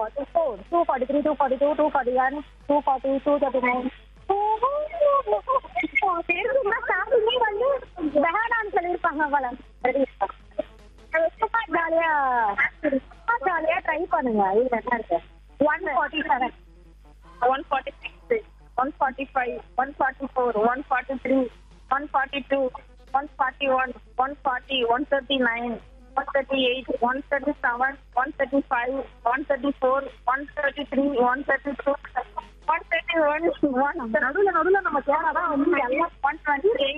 Forty four to forty three to forty two to forty one to forty to thirty nine ஸ்டார்டிங்கே வந்து பெஹாடான்னு சொல்லியிருப்பாங்க போல ஜாலியா ஜாலியா ட்ரை பண்ணுங்க இதுல என்ன இருக்கு one forty seven one forty six one forty five one forty four one forty three one forty two one forty one one forty one thirty nine one thirty eight one thirty seven one thirty five one thirty four one thirty three one thirty two one thirty one one நடுவுல நடுவுல நம்ம கேரளாதான் வந்து எல்லாம் one twenty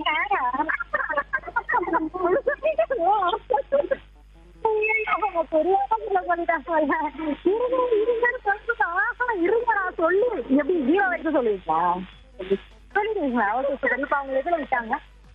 இருங்க நான் சொல்லு எப்படி zero வரைக்கும் சொல்லுவீங்களா சொல்லிடுவீங்களா ஓகே சார் இப்போ அவங்க எதுல விட்டாங்க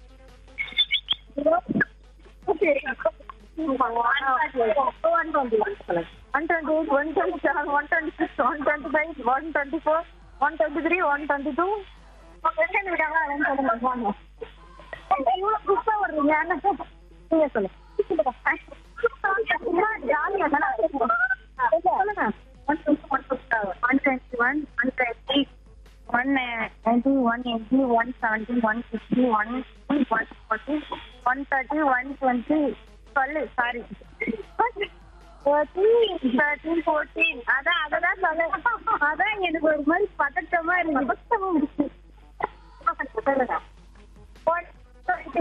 one twenty one twenty eight one twenty seven one twenty six one twenty five one twenty four one twenty three one twenty two எங்க விட்டாங்க அதெல்லாம் சொல்லுங்க வாங்க இவ்வளவு புதுசா வருவீங்க நீங்க சொல்லுங்க ஜாலியா தானே சொல்லுங்க one twenty one one thirty one ninety one eighty one seventy one sixty one one forty one thirty one twenty சொல்லு சாரி தேர்ட்டீன் ஃபோர்டீன் அதான் அததான் சொல்ல அதான் எனக்கு ஒரு மாதிரி பதட்டமா இருக்கு பதட்டமா இருக்கு சொல்லுங்க one twenty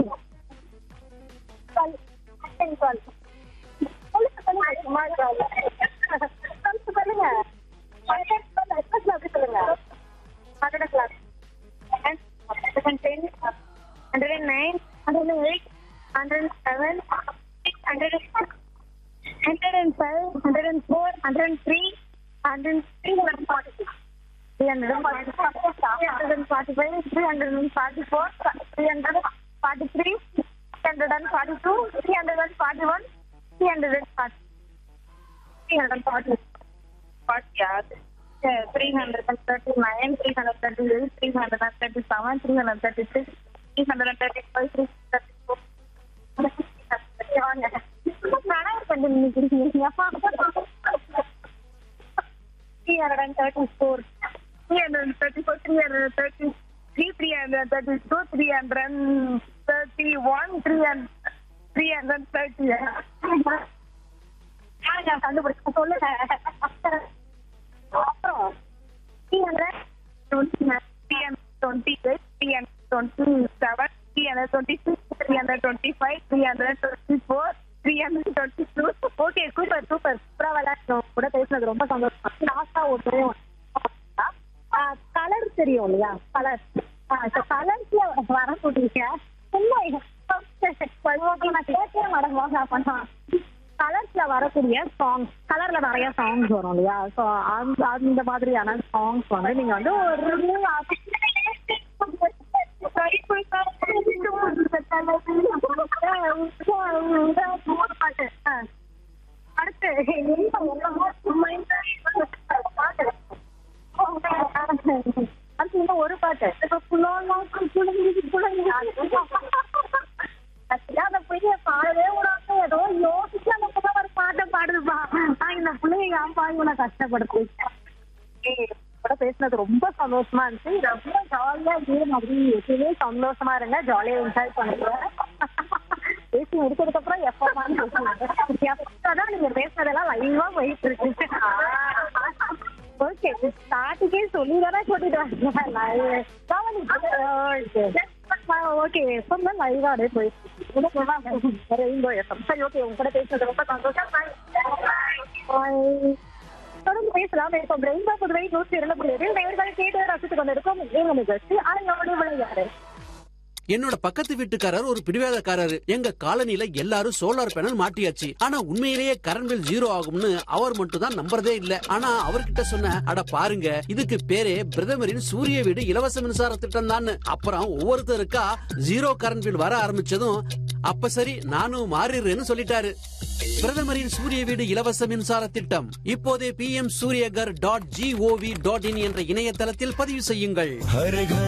Hundred class. Hundred ten, hundred nine, hundred eight, hundred seven, hundred hundred five, hundred four, hundred three, hundred three, hundred forty six. 345, 344, 343, 342, 341, 340. 340. 40 hours. Yeah, 339, 338, 337, 336, 335, 334. பிரணாயம் பண்ணி நிக்கிறீங்க three hundred and thirty-four, three hundred and thirty-four, three hundred and thirty-three, three hundred and thirty-two, three hundred and thirty-one, three hundred, three hundred and thirty. நான் கண்டுபிடிச்ச சொல்லுங்க அப்புறம் three hundred twenty three hundred twenty eight three hundred twenty seven three hundred twenty six three hundred twenty five three hundred twenty four three hundred twenty two okay super super சூப்பரா விளையாடுறோம் கூட பேசுனது ரொம்ப சந்தோஷம் லாஸ்டா ஒரு கலர் தெரியும் இல்லையா கலர் கலர்ஸ்ல வரக்கூடிய கேட்கவே மாட்டேன் பண்ணலாம் கலர்ஸ்ல வரக்கூடிய சாங்ஸ் கலர்ல நிறைய சாங்ஸ் வரும் இல்லையா ஸோ அந்த அந்த மாதிரியான சாங்ஸ் வந்து நீங்க வந்து ஒரு பாட்டு அடுத்து அடுத்து இன்னும் ஒரு பாட்டு இப்ப புலோலாம் புலங்கி புலங்கி அந்த பிள்ளைய பாடவே விடாம ஏதோ யோசிச்சு அந்த புள்ள ஒரு பாட்டை பாடுதுப்பா ஆஹ் இந்த பிள்ளைய ஏன்பா இவனை கஷ்டப்படுத்து ஏய், கூட பேசுனது ரொம்ப சந்தோஷமா இருந்துச்சு ரொம்ப ஜாலியா இதே மாதிரி எப்பயுமே சந்தோஷமா இருங்க ஜாலியா என்ஜாய் பண்ணுங்க பேசி முடிச்சதுக்கு அப்புறம் எப்பமான்னு பேசுவாங்க எப்பதான் நீங்க பேசுனதெல்லாம் லைவா போயிட்டு இருக்கு ஓகே ஸ்டார்டிங்கே சொல்லி தானே கூட்டிட்டு வந்தேன் ஓகே எப்பவுமே லைவா அப்படியே போயிட்டு ரெயின்போ எஃப்எம் சரி ஓகே உங்க கூட பேசுனது ரொம்ப சந்தோஷம் Bye. தொடர்ந்து பேசலாம் இப்போ ரெயின்போ புதுவை நூற்றி இரண்டு புள்ளி ஏழு நேர்கள் கேட்டு ரசித்துக் கொண்டிருக்கும் எங்க நிகழ்ச்சி அலையோடு விளையாடு என்னோட பக்கத்து வீட்டுக்காரர் ஒரு பிடிவாதக்காரரு எங்க காலனில எல்லாரும் சோலார் பேனல் மாட்டியாச்சு ஆனா உண்மையிலேயே கரண்ட் பில் ஜீரோ ஆகும்னு அவர் மட்டும் தான் நம்புறதே இல்ல ஆனா அவர்கிட்ட சொன்ன அட பாருங்க இதுக்கு பேரே பிரதமரின் சூரிய வீடு இலவச மின்சார திட்டம் தான் அப்புறம் ஒவ்வொருத்தருக்கா ஜீரோ கரண்ட் பில் வர ஆரம்பிச்சதும் அப்ப சரி நானும் மாறிடுறேன்னு சொல்லிட்டாரு பிரதமரின் சூரிய வீடு இலவச மின்சார திட்டம் இப்போதே P M Suryaghar dot G O V dot in என்ற இணையதளத்தில் பதிவு செய்யுங்கள்